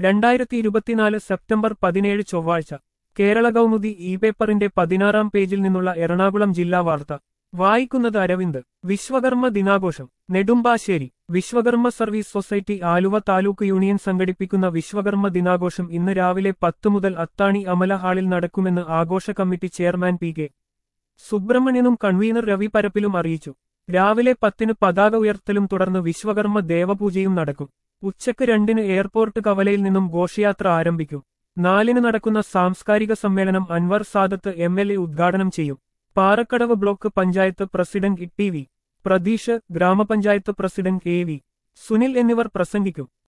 രണ്ടായിരത്തി ഇരുപത്തിനാല് സെപ്റ്റംബർ പതിനേഴ് ചൊവ്വാഴ്ച കേരള കൗമുദി ഇ പേപ്പറിന്റെ പതിനാറാം പേജിൽ നിന്നുള്ള എറണാകുളം ജില്ലാ വാർത്ത വായിക്കുന്നത് അരവിന്ദ് വിശ്വകർമ്മ ദിനാഘോഷം Nedumbassery Vishwakarma service society Aluva taluk union സംഘടിപ്പിക്കുന്ന വിശ്വകർമ്മ ദിനാഘോഷം ഇന്ന് രാവിലെ പത്ത് മുതൽ അത്താണി അമല ഹാളിൽ നടക്കുമെന്ന് ആഘോഷ കമ്മിറ്റി ചെയർമാൻ പി കെ സുബ്രഹ്മണ്യനും കൺവീനർ രവി പരപ്പിലും അറിയിച്ചു രാവിലെ പത്തിന് പതാക ഉയർത്തലും തുടർന്ന് വിശ്വകർമ്മ ദേവപൂജയും നടക്കും ഉച്ചയ്ക്ക് രണ്ടിന് എയർപോർട്ട് കവലയിൽ നിന്നും ഘോഷയാത്ര ആരംഭിക്കും നാലിന് നടക്കുന്ന സാംസ്കാരിക സമ്മേളനം Anwar Sadath M L A ഉദ്ഘാടനം ചെയ്യും Parakkadavu block panchayat president E T V Pratheesh ഗ്രാമപഞ്ചായത്ത് പ്രസിഡന്റ് എ വി സുനിൽ എന്നിവർ പ്രസംഗിക്കും